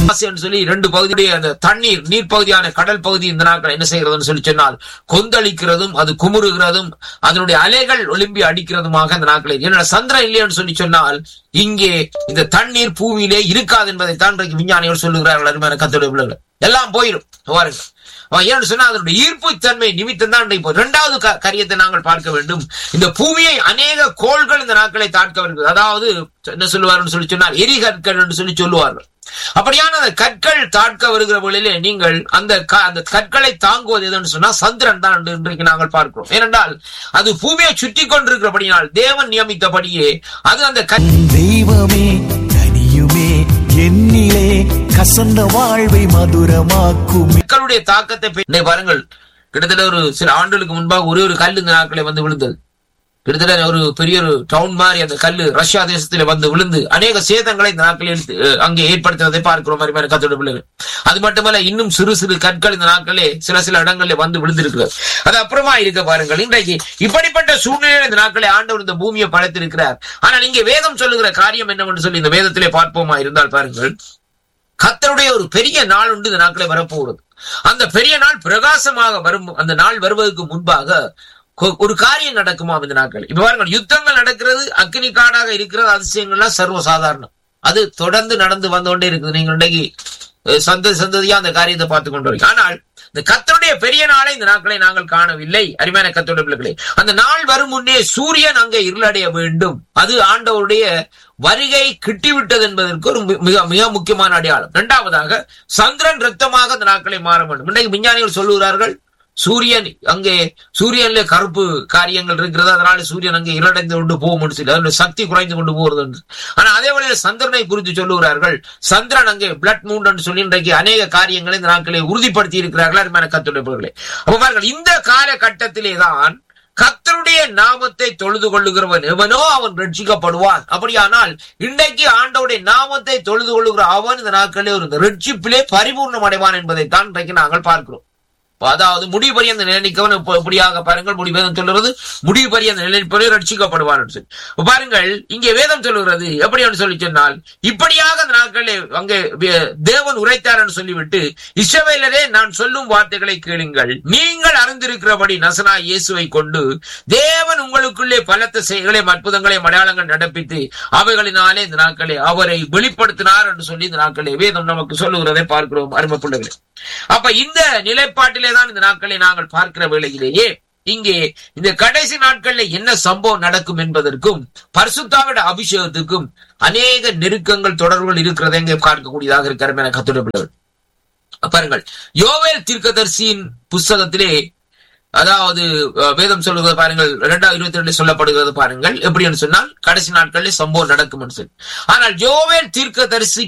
என்று சொல்லி ரெண்டு பகுதியுடைய அந்த தண்ணீர் நீர் பகுதியான கடல் பகுதி இந்த நாட்கள் என்ன செய்கிறதுன்னு சொல்லி சொன்னால் கொந்தளிக்கிறதும் அது குமுறுகிறதும் அதனுடைய அலைகள் ஒலிம்பி அடிக்கிறதுமாக அந்த நாட்களில் என்னோட சந்திரன் இல்லைன்னு சொல்லி சொன்னால் இங்கே இந்த தண்ணீர் பூமியிலே இருக்காது என்பதைத்தான் இன்றைக்கு விஞ்ஞானிகள் சொல்லுகிறார்கள் அருமையான கத்தோடைய பிள்ளைகள் எல்லாம் போயிடும் பாருங்க அவன் ஏன்னு சொன்னா அதனுடைய ஈர்ப்பு தன்மை நிமித்தம் தான் இப்போ இரண்டாவது க- காரியத்தை நாங்கள் பார்க்க வேண்டும் இந்த பூமியை அநேக கோள்கள் இந்த நாட்களை தாட்க வருகிறது அதாவது என்ன சொல்லுவார்னு சொல்லி சொன்னார் எரிகற்கள் என்று சொல்லி சொல்லுவார்கள் அப்படியான அந்த கற்கள் தாட்க வருகிற வேளையிலே நீங்கள் அந்த க- அந்த கற்களை தாங்குவது எதுன்னு சொன்னா சந்திரன் தான் என்று இன்றைக்கு நாங்கள் பார்க்கிறோம் ஏனென்றால் அது பூமியை சுற்றி கொண்டிருக்கிறபடியால் தேவன் நியமித்தபடியே அது அந்த கற்- தெய்வமே கனியுமே என்னிலே கசந்த வாழ்வை மதுரமாக்கும் கற்களுடைய தாக்கத்தை பெ- இன்னைக்கு பாருங்கள் கிட்டத்தட்ட ஒரு சில ஆண்டுகளுக்கு முன்பாக ஒரே ஒரு கல் இந்த நாட்களை வந்து விழுந்தது கிட்டத்தட்ட ஒரு பெரிய ஒரு டவுன் மாதிரி அந்த கல்லு ரஷ்யா தேசத்துல வந்து விழுந்து அநேக சேதங்களை இந்த நாட்களில் எடுத்து, அஹ், அங்கே ஏற்படுத்தினதை பார்க்கிறோம் மாதிரி மாதிரி கத்தோட பிள்ளைகள் அது மட்டுமல்ல இன்னும் சிறு சிறு கற்கள் இந்த நாட்களே சில சில இடங்களில் வந்து விழுந்திருக்கிறது அது அப்புறமா இருக்க பாருங்கள் இன்றைக்கு இப்படிப்பட்ட சூழ்நிலையில் இந்த நாட்களை ஆண்டவர் இந்த பூமியை படைத்திருக்கிறார் ஆனால் இங்கே வேதம் சொல்லுகிற காரியம் என்னவென்று சொல்லி இந்த வேதத்திலே பார்ப்போமா இருந்தால் பாருங்கள் கர்த்தருடைய ஒரு பெரிய நாள் உண்டு இந்த நாட்களே வரப்போகிறது அந்த பெரிய நாள் பிரகாசமாக வரும் அந்த நாள் வருவதற்கு முன்பாக கொ- ஒரு காரியம் நடக்குமா இந்த நாட்கள் இப்ப பாருங்கள் யுத்தங்கள் நடக்கிறது அக்னி காடாக இருக்கிறது அதிசயங்கள்லாம் சர்வசாதாரணம் அது தொடர்ந்து நடந்து வந்து கொண்டே இருக்குது நீங்கள் இன்றைக்கு அஹ், சந்ததி சந்ததியா அந்த காரியத்தை பார்த்து கொண்டு வரீங்க ஆனால் இந்த கத்தருடைய பெரிய நாளை இந்த நாட்களை நாங்கள் காணவில்லை அருமையான கத்தருடைய பிள்ளைகளே அந்த நாள் வரும் முன்னே சூரியன் அங்கே இருளடைய வேண்டும் அது ஆண்டவருடைய வருகை கிட்டிவிட்டது என்பதற்கு ஒரு மி- மிக மிக முக்கியமான அடையாளம் இரண்டாவதாக சந்திரன் ரத்தமாக அந்த நாட்களை மாற வேண்டும் இன்றைக்கு விஞ்ஞானிகள் சொல்லுகிறார்கள் சூரியன் அங்கே சூரியன்ல கருப்பு காரியங்கள் இருக்கிறது அதனால சூரியன் அங்கே இருளடைந்து கொண்டு போகும் என்று சொல்லி அதனுடைய சக்தி குறைந்து கொண்டு போகிறது என்று ஆனா அதே வேளையில் சந்திரனை குறித்து சொல்லுகிறார்கள் சந்திரன் அங்கே பிளட் மூன் என்று சொல்லி இன்றைக்கு அநேக காரியங்களை இந்த நாட்களை உறுதிப்படுத்தி இருக்கிறார்கள் அருமையான கத்துடைப்பவர்களே அப்ப பாருங்கள் இந்த காலகட்டத்திலே தான் கர்த்தருடைய நாமத்தை தொழுது கொள்ளுகிறவன் எவனோ அவன் ரட்சிக்கப்படுவான் அப்படியானால் இன்றைக்கு ஆண்டவருடைய நாமத்தை தொழுது கொள்ளுகிற அவன் இந்த நாட்களிலே ஒரு ரட்சிப்பிலே பரிபூர்ணம் அடைவான் என்பதைத்தான் இன்றைக்கு நாங்கள் பார்க்கிறோம் அதாவது முடிவு பரியந்த நிலைக்கவன் இப்ப இப்படியாக பாருங்கள் முடிவு வேதம் சொல்லுறது முடிவு பரியந்த நிலைப்படி ரட்சிக்கப்படுவார் என்று சொல்லி இப்ப பாருங்கள் இங்கே வேதம் சொல்லுகிறது எப்படி என்று சொல்லி சொன்னால் இப்படியாக அந்த நாட்களில் அங்கே வே- தேவன் உரைத்தார் என்று சொல்லிவிட்டு இஸ்ரவேலரே நான் சொல்லும் வார்த்தைகளை கேளுங்கள் நீங்கள் அறிந்திருக்கிறபடி நசனா இயேசுவை கொண்டு தேவன் உங்களுக்குள்ளே பலத்த செயல்களையும் அற்புதங்களையும் அடையாளங்கள் நடப்பித்து அவைகளினாலே இந்த நாட்களை அவரை வெளிப்படுத்தினார் என்று சொல்லி இந்த நாட்களை வேதம் நமக்கு சொல்லுகிறதை பார்க்கிறோம் அருமை பிள்ளைகளே அப்ப இந்த நிலைப்பாட்டிலே தான் இந்த நாட்களை நாங்கள் பார்க்கிற வேளையிலேயே இங்கே இந்த கடைசி நாட்கள்ல என்ன சம்பவம் நடக்கும் என்பதற்கும் பரிசுத்தாவிட அபிஷேகத்துக்கும் அநேக நெருக்கங்கள் தொடர்புகள் இருக்கிறதை இங்கே பார்க்கக்கூடியதாக இருக்கிற என கத்துடைய பிள்ளைகள் பாருங்கள் யோவேல் தீர்க்கதரிசியின் புஸ்தகத்திலே அதாவது அஹ், வேதம் சொல்லுகிறது பாருங்கள் இரண்டாவது இருபத்தி ரெண்டு சொல்லப்படுகிறது பாருங்கள் எப்படி என்று சொன்னால் கடைசி நாட்களில் சம்பவம் நடக்கும் என்று சொல்லி ஆனால் யோவேல் தீர்க்கதரிசி